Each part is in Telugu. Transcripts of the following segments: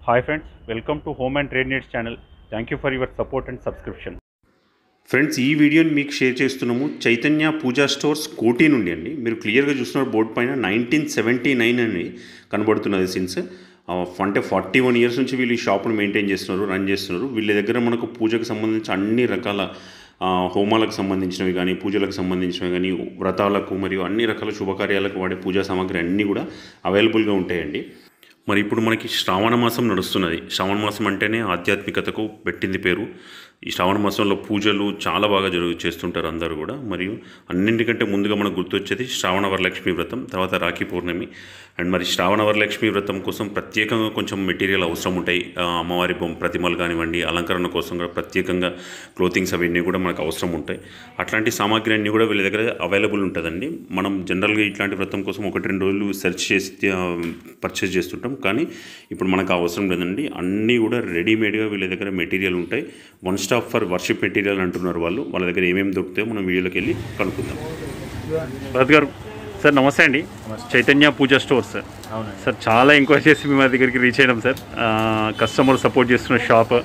Hi friends, welcome to Home and Trade Needs channel. Thank you for your support and subscription. Friends ఈ వీడియోని మీకు షేర్ చేస్తున్నాము చైతన్య పూజా స్టోర్స్ కోటి నుండి అండి మీరు క్లియర్గా చూస్తున్నారు బోర్డు పైన నైన్టీన్ సెవెంటీ నైన్ అని కనబడుతున్నది సిన్స్ అంటే ఫార్టీ వన్ ఇయర్స్ నుంచి వీళ్ళు ఈ షాప్ను మెయింటైన్ చేస్తున్నారు రన్ చేస్తున్నారు వీళ్ళ దగ్గర మనకు పూజకు సంబంధించి అన్ని రకాల ఆ, హోమాలకు సంబంధించినవి కానీ పూజలకు సంబంధించినవి కానీ వ్రతాలకు మరియు అన్ని రకాల శుభకార్యాలకు వాడే పూజా సామాగ్రి అన్నీ కూడా అవైలబుల్గా ఉంటాయండి మరి ఇప్పుడు మనకి శ్రావణ మాసం నడుస్తున్నది శ్రావణ మాసం అంటేనే ఆధ్యాత్మికతకు పెట్టింది పేరు ఈ శ్రావణ మాసంలో పూజలు చాలా బాగా జరుగు చేస్తుంటారు అందరూ కూడా మరియు అన్నింటికంటే ముందుగా మనకు గుర్తొచ్చేది శ్రావణ వరలక్ష్మి వ్రతం తర్వాత రాఖీ పౌర్ణమి అండ్ మరి శ్రావణ వరలక్ష్మి వ్రతం కోసం ప్రత్యేకంగా కొంచెం మెటీరియల్ అవసరం ఉంటాయి ఆ, అమ్మవారి బొమ్మ ప్రతిమలు కానివ్వండి అలంకరణ కోసం కూడా ప్రత్యేకంగా క్లోతింగ్స్ అవన్నీ కూడా మనకు అవసరం ఉంటాయి అట్లాంటి సామాగ్రి అన్నీ కూడా వీళ్ళ దగ్గర అవైలబుల్ ఉంటుందండి మనం జనరల్గా ఇట్లాంటి వ్రతం కోసం ఒకటి రెండు రోజులు సెర్చ్ చేసి పర్చేస్ చేస్తుంటాం కానీ ఇప్పుడు మనకు ఆ అవసరం లేదండి అన్నీ కూడా రెడీమేడ్గా వీళ్ళ దగ్గర మెటీరియల్ ఉంటాయి one stop for worship material అంటున్నారు వాళ్ళు వాళ్ళ దగ్గర ఏమేమి దొరుకుతాయో మనం వీడియోలోకి వెళ్ళి కనుక్కుందాం భరత్ గారు సార్ నమస్తే అండి చైతన్య పూజా స్టోర్ సార్ అవునండి సార్ చాలా ఎంక్వైరీ చేసి మీ దగ్గరికి రీచ్ అయినాం సార్ కస్టమర్ సపోర్ట్ చేస్తున్న షాప్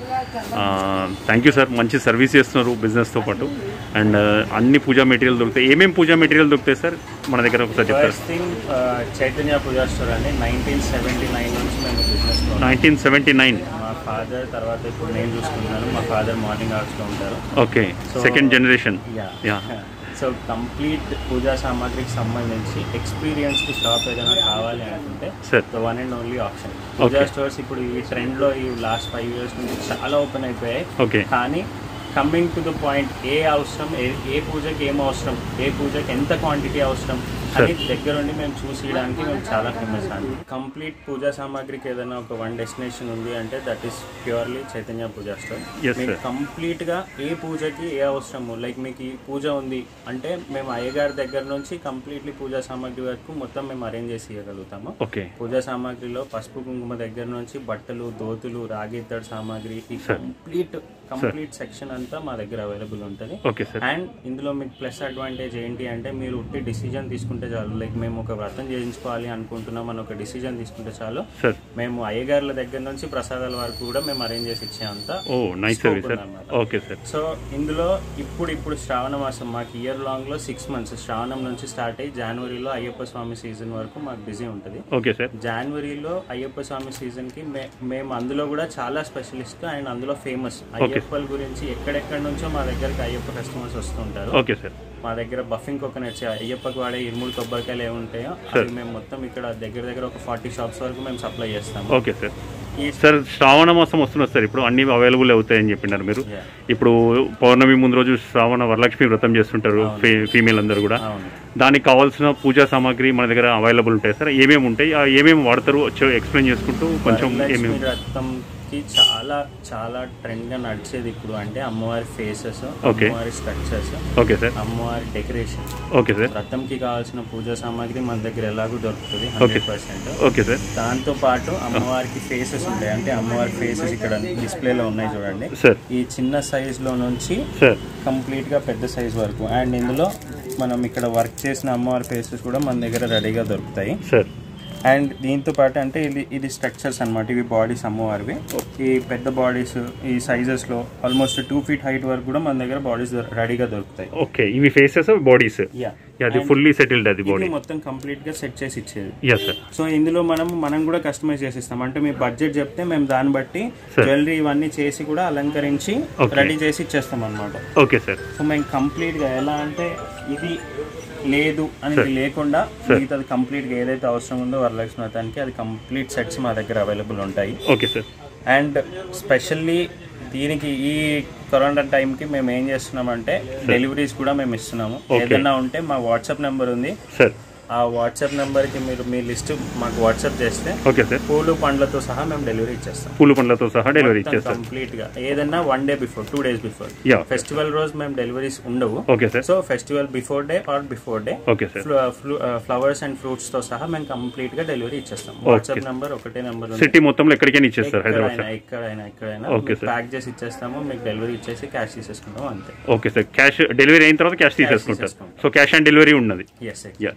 థ్యాంక్ యూ సార్ మంచి సర్వీస్ చేస్తున్నారు బిజినెస్తో పాటు అండ్ అన్ని పూజా మెటీరియల్ దొరుకుతాయి ఏమేమి పూజా మెటీరియల్ దొరుకుతాయి సార్ మన దగ్గర ఒకసారి చెప్తారు first thing Chaitanya Puja store అండి నైన్టీన్ సెవెంటీ నైన్ నుంచి మేము బిజినెస్ నైన్టీన్ సెవెంటీ నైన్ మా ఫాదర్ తర్వాత ఇప్పుడు నేను చూసుకుంటున్నాను మా ఫాదర్ మార్నింగ్ అవర్స్లో ఉంటారు okay So- second generation yeah so complete puja సామాగ్రికి సంబంధించి ఎక్స్పీరియన్స్కి షాప్ ఏదైనా కావాలి అనుకుంటే Sir. The one and only option Puja Okay. Stores ఇప్పుడు ఈ ట్రెండ్లో ఈ లాస్ట్ ఫైవ్ ఇయర్స్ నుంచి చాలా ఓపెన్ అయిపోయాయి ఓకే కానీ కమింగ్ టు ద పాయింట్ ఏ అవసరం ఏ ఏ పూజకి ఏం అవసరం ఏ పూజకి ఎంత క్వాంటిటీ అవసరం అని దగ్గరుండి మేము చూసేయడానికి మేము చాలా ఫేమస్ అండి కంప్లీట్ పూజా సామాగ్రికి ఏదైనా ఒక వన్ డెస్టినేషన్ ఉంది అంటే that is purely Chaitanya Puja store Yes, మీకు sir. కంప్లీట్ గా ఏ పూజకి ఏ అవసరము లైక్ మీకు ఈ పూజ ఉంది అంటే మేము అయ్యగారి దగ్గర నుంచి కంప్లీట్లీ పూజా సామాగ్రి వరకు మొత్తం మేము అరేంజ్ చేసి ఇవ్వగలుగుతాము ఓకే పూజా సామాగ్రిలో పసుపు కుంకుమ దగ్గర నుంచి బట్టలు దోతులు రాగి ఇత్తడి సామాగ్రి ఈ కంప్లీట్ కంప్లీట్ సెక్షన్ అంతా మా దగ్గర అవైలబుల్ ఉంటుంది ఓకే సార్ అండ్ ఇందులో మీకు ప్లస్ అడ్వాంటేజ్ ఏంటి అంటే మీరు ఉట్టి డిసిజన్ తీసుకుంటే చాలు లైక్ మేము ఒక వ్రతం చేయించుకోవాలి అనుకుంటున్నాం అని ఒక డిసిజన్ తీసుకుంటే చాలు సార్ మేము అయ్యగారుల దగ్గర నుంచి ప్రసాదాల వరకు కూడా మేము అరేంజ్ చేసి ఇచ్చే అంత ఓ నైస్ Scope సర్వీస్ సార్ ఉందన్నమాట. ఓకే సార్ సో ఇందులో ఇప్పుడు ఇప్పుడు శ్రావణ మాసం మాకు ఇయర్ లాంగ్ లో సిక్స్ మంత్స్ శ్రావణం నుంచి స్టార్ట్ అయ్యి జనవరిలో అయ్యప్ప స్వామి సీజన్ వరకు మాకు బిజీ ఉంటుంది ఓకే సార్ జనవరిలో అయ్యప్ప స్వామి సీజన్ కి మే- మేము అందులో కూడా చాలా స్పెషలిస్ట్ అండ్ అందులో ఫేమస్ అయ్యప్పల గురించి ఎక్కడెక్కడ నుంచో మా దగ్గరికి అయ్యప్ప కస్టమర్స్ వస్తుంటారు ఓకే సార్ మా దగ్గర బఫింగ్ కోకోనట్స్ అయ్యప్పకి వాడే ఇరుముడు కొబ్బరికాయలు ఏమి ఉంటాయో అవి మేము మొత్తం ఇక్కడ దగ్గర దగ్గర ఒక ఫార్టీ షాప్స్ వరకు మేము సప్లై చేస్తాము ఓకే సార్ ఈ సార్ శ్రావణ మాసం వస్తున్నారు సార్ ఇప్పుడు అన్ని అవైలబుల్ అవుతాయని చెప్పినారు మీరు Yeah. ఇప్పుడు పౌర్ణమి ముందు రోజు శ్రావణ వరలక్ష్మి వ్రతం చేస్తుంటారు ఫీ- ఫీమేల్ అందరూ కూడా అవును దానికి కావాల్సిన పూజా సామాగ్రి మన దగ్గర అవైలబుల్ ఉంటాయి సార్ ఏమేమి ఉంటాయి ఆ ఏమేమి వాడతారు వచ్చి ఎక్స్ప్లెయిన్ చేసుకుంటూ కొంచెం వరలక్ష్మి ఏమేమి రథంకి చాలా చాలా ట్రెండ్ గా నడిచేది ఇప్పుడు అంటే అమ్మవారి ఫేసెస్ Okay. అమ్మవారి స్ట్రక్చర్స్ ఓకే సార్ అమ్మవారి డెకరేషన్ ఓకే సార్ రథంకి కావాల్సిన పూజా సామాగ్రి మన దగ్గర ఎలాగో దొరుకుతుంది Okay. Hundred percent okay sir దాంతో పాటు అమ్మవారికి ఫేసెస్ ఉంటాయి అంటే అమ్మవారి ఫేసెస్ ఇక్కడ డిస్ప్లేలో ఉన్నాయి చూడండి సార్ ఈ చిన్న సైజ్ లో నుంచి సార్ కంప్లీట్ గా పెద్ద సైజ్ వరకు అండ్ ఇందులో మనం ఇక్కడ వర్క్ చేసిన అమ్మవారి ఫేసెస్ కూడా మన దగ్గర రెడీగా దొరుకుతాయి సార్ అండ్ దీంతో పాటు అంటే ఇది ఇది స్ట్రక్చర్స్ అన్నమాట ఇవి బాడీస్ అమ్మవారివి ఈ పెద్ద బాడీస్ ఈ సైజెస్ లో ఆల్మోస్ట్ టూ ఫీట్ హైట్ వరకు కూడా మన దగ్గర బాడీస్ రెడీగా దొరుకుతాయి ఓకే ఇవి ఫేసెస్ బాడీస్ యా అది ఫుల్లీ సెటిల్డ్ అది బాడీ ఇది మొత్తం కంప్లీట్ గా సెట్ చేసి ఇచ్చేది యా సార్ సో ఇందులో మనం మనం కూడా కస్టమైజ్ చేసిస్తాం అంటే మీ బడ్జెట్ చెప్తే మేము దాన్ని బట్టి Sir. జ్యువెలరీ ఇవన్నీ చేసి కూడా అలంకరించి Okay. రెడీ చేసి ఇచ్చేస్తాం అనమాట ఓకే సార్ సో మేము కంప్లీట్ గా ఎలా అంటే ఇది లేదు అని లేకుండా మిగతాది కంప్లీట్ గా ఏదైతే అవసరం ఉందో వరలక్ష్మి వ్రతానికి అది కంప్లీట్ సెట్స్ మా దగ్గర అవైలబుల్ ఉంటాయి ఓకే సార్ అండ్ స్పెషల్లీ దీనికి ఈ కరోనా టైంకి మేము ఏం చేస్తున్నామంటే డెలివరీస్ కూడా మేము ఇస్తున్నాము ఏదైనా ఉంటే మా వాట్సాప్ నెంబర్ ఉంది సార్ ఆ వాట్సాప్ నెంబర్కి మీరు మీ లిస్ట్ మాకు వాట్సాప్ చేస్తే ఓకే సార్ పూలు పండ్లతో సహా మేము డెలివరీ ఇచ్చేస్తాం పూల పండ్లతో సహా డెలివరీ ఇచ్చేస్తారు కంప్లీట్ గా ఏదన్నా one day before two days before yeah festival రోజు మేము డెలివరీస్ ఉండవు okay sir so festival before day or before day okay sir flowers and fruits తో సహా మేము కంప్లీట్ గా డెలివరీ ఇచ్చేస్తాం వాట్సాప్ నెంబర్ ఒకటే నెంబర్ ఉంది సిటీ మొత్తంలో ఎక్కడికైనా ఇచ్చేస్తారు హైదరాబాద్ ఎక్కడైనా ఎక్కడైనా ఎక్కడైనా Okay, sir. ప్యాక్ చేసి ఇచ్చేస్తాము మీకు డెలివరీ ఇచ్చేసి క్యాష్ తీసేసుకుంటాం అంతే ఓకే సార్ క్యాష్ డెలివరీ అయిన తర్వాత క్యాష్ తీసేసుకుంటారు తీసేసుకుంటాం. సో క్యాష్ ఆన్ డెలివరీ ఉన్నది ఎస్ Yeah, done. సో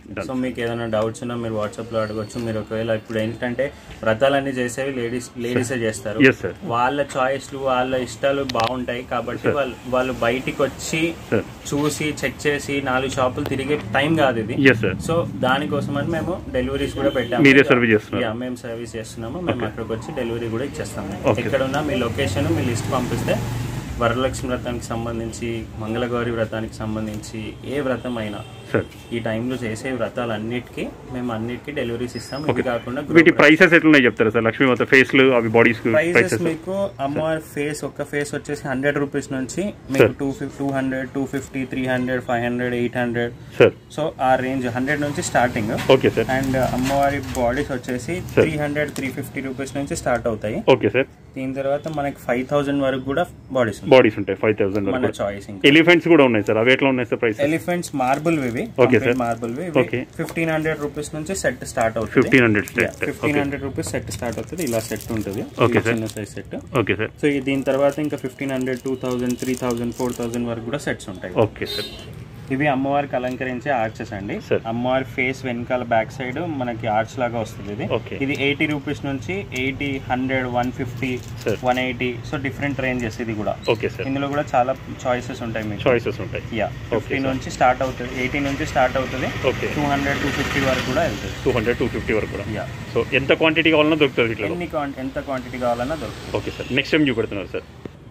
మీకు ఏదైనా డౌట్స్ ఉన్నా మీరు వాట్సాప్లో అడగొచ్చు మీరు ఒకవేళ ఇప్పుడు ఏంటంటే వ్రతాలన్నీ చేసేవి లేడీస్ లేడీసే చేస్తారు ఎస్ సార్ వాళ్ళ చాయిస్లు వాళ్ళ ఇష్టాలు బాగుంటాయి కాబట్టి వాళ్ళు వాళ్ళు బయటికి వచ్చి సార్ చూసి చెక్ చేసి నాలుగు షాపులు తిరిగే టైం కాదు ఇది ఎస్ సార్ సో దానికోసం అని మేము డెలివరీస్ కూడా పెట్టాము మీరే సర్వీస్ చేస్తున్నారు యా, మేము సర్వీస్ చేస్తున్నాము మేము అక్కడికి వచ్చి డెలివరీ కూడా ఇచ్చేస్తాము Okay. ఎక్కడ ఉన్నా మీ లొకేషన్ మీ లిస్ట్ పంపిస్తే వరలక్ష్మి వ్రతానికి సంబంధించి మంగళగౌరి వ్రతానికి సంబంధించి ఏ వ్రతం అయినా సార్ ఈ టైంలో చేసే వ్రతాలన్నిటికీ మేము అన్నిటికీ డెలివరీస్ ఇస్తాం ఇది కాకుండా వీటి ప్రైసెస్ ఎట్లున్నాయి చెప్తారా సార్ లక్ష్మీమాత ఫేస్లు అవి బాడీస్ ప్రైసెస్ ప్రైసెస్ మీకు అమ్మవారి ఫేస్ ఒక్క ఫేస్ వచ్చేసి హండ్రెడ్ రూపీస్ నుంచి మీకు two fifty two hundred two fifty three hundred five hundred eight hundred sir so ఆ రేంజ్ హండ్రెడ్ నుంచి స్టార్టింగ్ ఓకే సార్ అండ్ అమ్మవారి బాడీస్ వచ్చేసి three hundred three fifty rupees నుంచి స్టార్ట్ అవుతాయి ఓకే సార్ దీని తర్వాత మనకి ఫైవ్ థౌసండ్ వరకు కూడా బాడీస్ బాడీస్ ఉంటాయి ఫైవ్ థౌసండ్ మన చాయిస్ ఇంకా ఎలిఫెంట్స్ కూడా ఉన్నాయి సార్ అవి ఎట్లా ఉన్నాయి సార్ ప్రైస్ ఎలిఫెంట్స్ మార్బుల్ ఇవి Okay, sir. Marble Okay. Fifteen hundred rupees నుంచి సెట్ స్టార్ట్ అవుతుంది fifteen hundred fifteen hundred rupees set start అవుతుంది ఇలా సెట్ ఉంటుంది Okay, ఇది sir. చిన్న size set okay sir so ఈ దీని తర్వాత ఇంకా fifteen hundred two thousand three thousand four thousand వరకు కూడా సెట్స్ ఉంటాయి ఓకే సార్ ఇవి అమ్మవారికి అలంకరించే ఆర్చెస్ అండి Sir. అమ్మవారి ఫేస్ వెనకాల బ్యాక్ సైడ్ మనకి ఆర్చ్ లాగా వస్తుంది ఇది Okay. ఇది ఎయిటీ రూపీస్ నుంచి eighty hundred one fifty Sir. One eighty so different ranges ఇది కూడా ఓకే సార్ ఇందులో కూడా చాలా చాయిసెస్ ఉంటాయి మీకు చాయిసెస్ ఉంటాయి యా ఫిఫ్టీ నుంచి స్టార్ట్ అవుతుంది ఎయిటీ నుంచి స్టార్ట్ అవుతుంది okay two hundred two fifty వరకు కూడా వెళ్తుంది టూ హండ్రెడ్ టూ ఫిఫ్టీ వరకు కూడా యా సో ఎంత క్వాంటిటీ కావాలన్నా దొరుకుతుంది ఇట్లా ఎన్ని క్వాంటి ఎంత క్వాంటిటీ కావాలన్నా దొరుకుతుంది ఓకే సార్ నెక్స్ట్ టైం చూపెడుతున్నారు సార్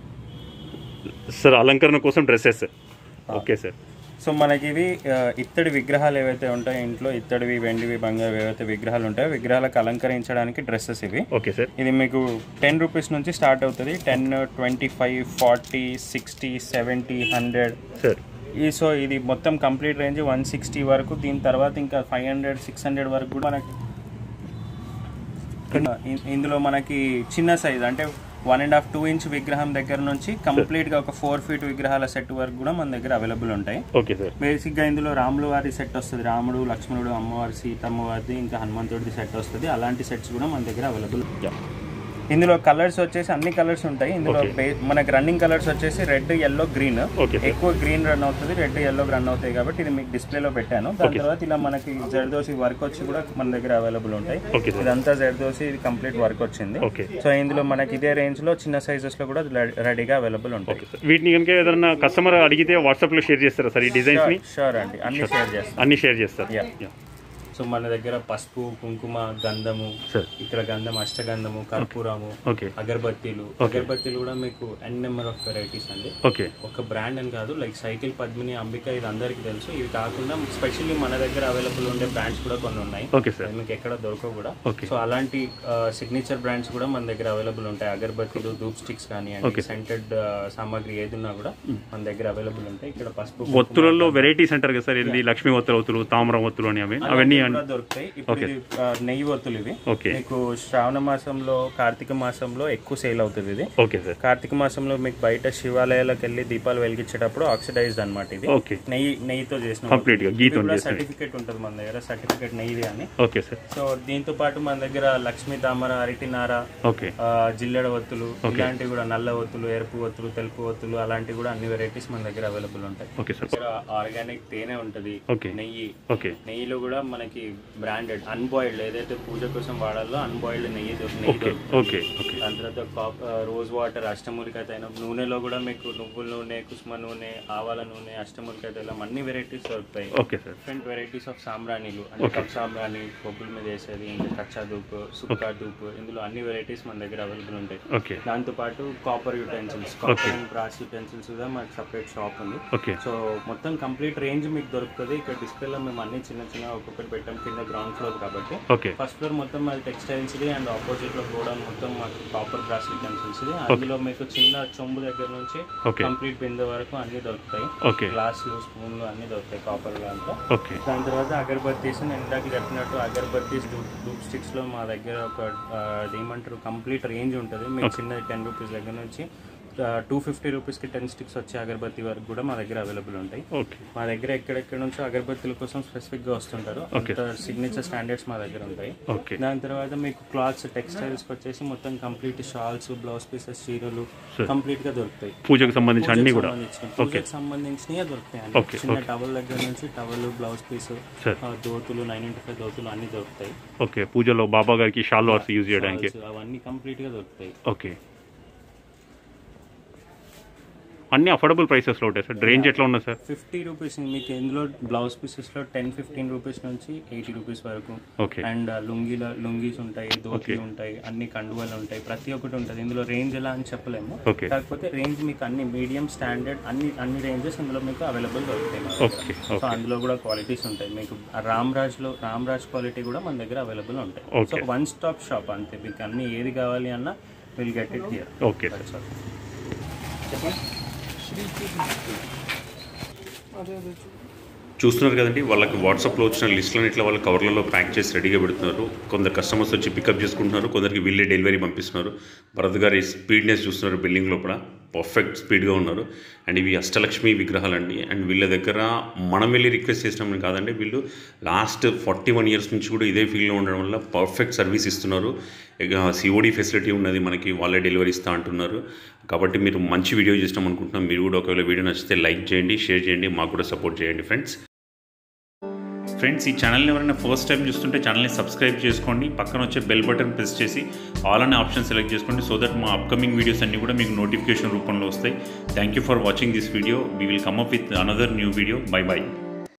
సార్ అలంకరణ కోసం డ్రెస్సెస్ ఓకే సార్ సో మనకి ఇవి ఆ, ఇత్తడి విగ్రహాలు ఏవైతే ఉంటాయో ఇంట్లో ఇత్తడివి వెండివి బంగారు ఏవైతే విగ్రహాలు ఉంటాయో విగ్రహాలకు అలంకరించడానికి డ్రెస్సెస్ ఇవి ఓకే సార్ ఇది మీకు టెన్ రూపీస్ నుంచి స్టార్ట్ అవుతుంది ten twenty five forty sixty seventy hundred sir ఈ సో ఇది మొత్తం కంప్లీట్ రేంజ్ వన్ సిక్స్టీ వరకు దీని తర్వాత ఇంకా ఫైవ్ హండ్రెడ్ సిక్స్ హండ్రెడ్ వరకు కూడా మనకి ఇ- ఇందులో మనకి చిన్న సైజ్ అంటే one and half two inch విగ్రహం దగ్గర నుంచి కంప్లీట్ గా ఒక ఫోర్ ఫీట్ విగ్రహాల సెట్ వరకు కూడా మన దగ్గర అవైలబుల్ ఉంటాయి ఓకే సార్ బేసిక్ గా ఇందులో రాముల వారి సెట్ వస్తుంది రాముడు లక్ష్మణుడు అమ్మవారి సీతమ్మ వారిది ఇంకా హనుమంతుడిది సెట్ వస్తుంది అలాంటి సెట్స్ కూడా మన దగ్గర అవైలబుల్ యా ఇందులో కలర్స్ వచ్చేసి అన్ని కలర్స్ ఉంటాయి ఇందులో Okay. బే- మనకి రన్నింగ్ కలర్స్ వచ్చేసి red yellow green okay sir ఎక్కువ గ్రీన్ రన్ అవుతుంది రెడ్ ఎల్లో రన్ అవుతాయి కాబట్టి ఇది మీకు డిస్ప్లేలో పెట్టాను దాని Okay. తర్వాత ఇలా మనకి జర్దోసి వర్క్ వచ్చి కూడా మన దగ్గర అవైలబుల్ ఉంటాయి ఓకే సార్ ఇదంతా జర్దోసి ఇది కంప్లీట్ వర్క్ వచ్చింది ఓకే సో ఇందులో మనకి ఇదే రేంజ్ లో చిన్న సైజెస్ లో కూడా రెడీగా అవైలబుల్ ఉంటాయి ఓకే సార్ వీటిని కనుక ఏదైనా కస్టమర్ అడిగితే వాట్సాప్లో షేర్ చేస్తారా సార్ ఈ డిజైన్స్ని షూర్ అండి అన్ని షేర్ చేస్తాం అన్ని షేర్ చేస్తారు Yeah. Yeah. సో మన దగ్గర పసుపు కుంకుమ గంధము సార్ ఇక్కడ గంధం అష్టగంధము కర్పూరము ఓకే అగరబత్తీలు అగరబత్తీలు కూడా మీకు ఎన్ నెంబర్ ఆఫ్ వెరైటీస్ అండి ఓకే ఒక బ్రాండ్ అని కాదు లైక్ సైకిల్ పద్మిని అంబిక ఇది అందరికీ తెలుసు ఇవి కాకుండా స్పెషల్లీ మన దగ్గర అవైలబుల్ ఉండే బ్రాండ్స్ కూడా కొన్ని ఉన్నాయి ఓకే సార్ అవి మీకు ఎక్కడ దొరకవు కూడా Okay. సో అలాంటి సిగ్నేచర్ బ్రాండ్స్ కూడా మన దగ్గర అవైలబుల్ ఉంటాయి అగరబత్తీలు ధూప్ స్టిక్స్ కానివ్వండి సెంటెడ్ సామాగ్రి ఏది ఉన్నా కూడా మన దగ్గర అవైలబుల్ ఉంటాయి ఇక్కడ పసుపు ఒత్తులలో వెరైటీస్ అంటారు కదా సార్ ఏంది లక్ష్మీ ఒత్తుల ఒత్తులు తామరం ఒత్తులు అని అవి అవన్నీ కూడా దొరుకుతాయి ఇప్పుడు ఇది ఆ, నెయ్యి ఒత్తులు ఇవి ఓకే మీకు శ్రావణ మాసంలో కార్తీక మాసంలో ఎక్కువ సేల్ అవుతుంది ఇది ఓకే సార్ కార్తీక మాసంలో మీకు బయట శివాలయాలకు వెళ్ళి దీపాలు వెలిగించేటప్పుడు ఆక్సిడైజ్డ్ అన్నమాట ఇది ఓకే నెయ్యి నెయ్యితో చేసిన కంప్లీట్ గా గీతం చేసి సర్టిఫికేట్ ఉంటుంది మన దగ్గర సర్టిఫికేట్ నెయ్యిది అని ఓకే సార్ సో దీంతో పాటు మన దగ్గర లక్ష్మీ తామర అరటినార ఓకే ఆ, జిల్లెడ ఒత్తులు ఇలాంటివి కూడా నల్ల ఒత్తులు ఎరుపు ఒత్తులు తెలుపు ఒత్తులు అలాంటివి కూడా అన్ని వెరైటీస్ మన దగ్గర అవైలబుల్ ఉంటాయి ఓకే సార్ దగ్గర ఆర్గానిక్ తేనె ఉంటది ఓకే నెయ్యి ఓకే నెయ్యిలో కూడా మనకి బ్రాండెడ్ అన్బాయిల్డ్ ఏదైతే పూజ కోసం వాడాలో అన్బాయిల్డ్ నెయ్యి దొ- నెయ్యి ఓకే దొరుకుతుంది ఓకే ఓకే దాని తర్వాత కాప్- ఆ, రోజ్ వాటర్ అష్టమూలిక తైలం నూనెలో కూడా మీకు నువ్వుల నూనె కుసుమ నూనె ఆవాల నూనె అష్టమూలిక తైలం అన్ని వెరైటీస్ దొరుకుతాయి okay sir different varieties of సాంబ్రాణీలు అంటే కప్ సాంబ్రాణి బొగ్గుల మీద వేసేది ఇంకా కచ్చా ధూప్ సుక్కా ధూప్ ఇందులో అన్ని వెరైటీస్ మన దగ్గర అవైలబుల్ ఉంటాయి ఓకే దాంతో పాటు copper utensils copper and brass utensils కూడా మనకి సపరేట్ షాప్ ఉంది ఓకే సో మొత్తం కంప్లీట్ రేంజ్ మీకు దొరుకుతుంది ఇక్కడ డిస్ప్లేలో మేము అన్ని చిన్న చిన్న ఒక్కొక్కటి పెట్టాం కింద గ్రౌండ్ ఫ్లోర్ కాబట్టి ఓకే ఫస్ట్ ఫ్లోర్ మొత్తం అది టెక్స్టైల్స్ ది అండ్ ఆపోజిట్ లో గోడౌన్ మొత్తం మాకు కాపర్ బ్రాస్ యూటెన్సిల్స్ ది అందులో మీకు చిన్న చెంబు దగ్గర నుంచి ఓకే కంప్లీట్ బిందె వరకు అన్ని దొరుకుతాయి ఓకే గ్లాసులు స్పూన్లు అన్ని దొరుకుతాయి కాపర్ దాంట్లో ఓకే దాని తర్వాత అగరబత్తీస్ నేను ఇందాక చెప్పినట్టు అగరబత్తీస్ డూప్ స్టిక్స్ లో మా దగ్గర ఒక ఆ, అది ఏమంటారు కంప్లీట్ రేంజ్ ఉంటుంది మీకు చిన్న టెన్ రూపీస్ దగ్గర నుంచి టూ ఫిఫ్టీ రూపీస్కి టెన్ స్టిక్స్ వచ్చే అగరబత్తి వరకు కూడా మా దగ్గర అవైలబుల్ ఉంటాయి ఓకే మా దగ్గర ఎక్కడెక్కడ నుంచో అగరబత్తుల కోసం స్పెసిఫిక్గా వస్తుంటారు Okay. అంత సిగ్నేచర్ స్టాండర్డ్స్ మా దగ్గర ఉంటాయి ఓకే దాని తర్వాత మీకు క్లాత్స్ టెక్స్టైల్స్కి వచ్చేసి మొత్తం కంప్లీట్ షాల్స్ బ్లౌజ్ పీసెస్ చీరలు Sure. కంప్లీట్ గా దొరుకుతాయి పూజకు సంబంధించి అన్నీ కూడా సంబంధించిన- పూజకి సంబంధించినవి దొరుకుతాయి అండి. Okay, చిన్న okay. టవల్ దగ్గర నుంచి టవల్ బ్లౌజ్ పీస్ Sure. దోతులు నైన్ ఇంటూ ఫైవ్ దోతులు అన్ని దొరుకుతాయి ఓకే పూజలో బాబా గారికి షాల్ వార్స్ యూజ్ చేయడానికి Shawls అవన్నీ కంప్లీట్ గా దొరుకుతాయి ఓకే అన్ని అఫోర్డబుల్ ప్రైసెస్లో ఉంటాయి సార్ రేంజ్ ఎట్లా ఉన్నాయి సార్ ఫిఫ్టీ రూపీస్ మీకు ఇందులో బ్లౌజ్ పీసెస్ లో టెన్ ఫిఫ్టీన్ రూపీస్ నుంచి ఎయిటీ రూపీస్ వరకు ఓకే అండ్ లుంగీల లుంగీస్ ఉంటాయి ధోతి ఉంటాయి అన్ని కండువలు ఉంటాయి ప్రతి ఒక్కటి ఉంటుంది ఇందులో రేంజ్ ఎలా అని చెప్పలేము Okay. కాకపోతే రేంజ్ మీకు అన్ని మీడియం స్టాండర్డ్ అన్ని అన్ని రేంజెస్ ఇందులో మీకు అవైలబుల్ దొరుకుతాయి మన దగ్గర. ఓకే సో ఓకే అందులో కూడా క్వాలిటీస్ ఉంటాయి మీకు రామ్ రాజ్ లో రామ్ రాజ్ క్వాలిటీ కూడా మన దగ్గర అవైలబుల్ ఉంటాయి so Okay. One stop shop అంతే మీకు అన్ని ఏది కావాలి అన్నా will get it here okay sir చూస్తున్నారు కదండి వాళ్ళకి వాట్సాప్లో వచ్చిన లిస్టులను ఇట్లా వాళ్ళ కవర్లలో ప్యాక్ చేసి రెడీగా పెడుతున్నారు కొందరు కస్టమర్స్ వచ్చి పికప్ చేసుకుంటున్నారు కొందరికి వీళ్ళే డెలివరీ పంపిస్తున్నారు భరత్ గారి స్పీడ్నెస్ చూస్తున్నారు బిల్డింగ్ లోపల పర్ఫెక్ట్ స్పీడ్గా ఉన్నారు అండ్ ఇవి అష్టలక్ష్మి విగ్రహాలండి అండ్ వీళ్ళ దగ్గర మనం వెళ్ళి రిక్వెస్ట్ చేసినామని కాదండి వీళ్ళు లాస్ట్ ఫార్టీ వన్ ఇయర్స్ నుంచి కూడా ఇదే ఫీల్డ్లో ఉండడం వల్ల పర్ఫెక్ట్ సర్వీస్ ఇస్తున్నారు ఇక సిఓడి ఫెసిలిటీ ఉన్నది మనకి వాళ్ళే డెలివరీ ఇస్తా అంటున్నారు కాబట్టి మీరు మంచి వీడియో చేసినాం అనుకుంటున్నాం మీరు కూడా ఒకవేళ వీడియో నచ్చితే లైక్ చేయండి షేర్ చేయండి మాకు కూడా సపోర్ట్ చేయండి ఫ్రెండ్స్ ఫ్రెండ్స్ ఈ ఛానల్ని ఎవరైనా ఫస్ట్ టైం చూస్తుంటే ఛానల్ని సబ్స్క్రైబ్ చేసుకోండి పక్కన వచ్చే బెల్ బటన్ ప్రెస్ చేసి ఆల్ అనే ఆప్షన్ సెలెక్ట్ చేసుకోండి సో దట్ మా అప్కమింగ్ వీడియోస్ అన్నీ కూడా మీకు నోటిఫికేషన్ రూపంలో వస్తాయి thank you for watching this video we will come up with another new video bye by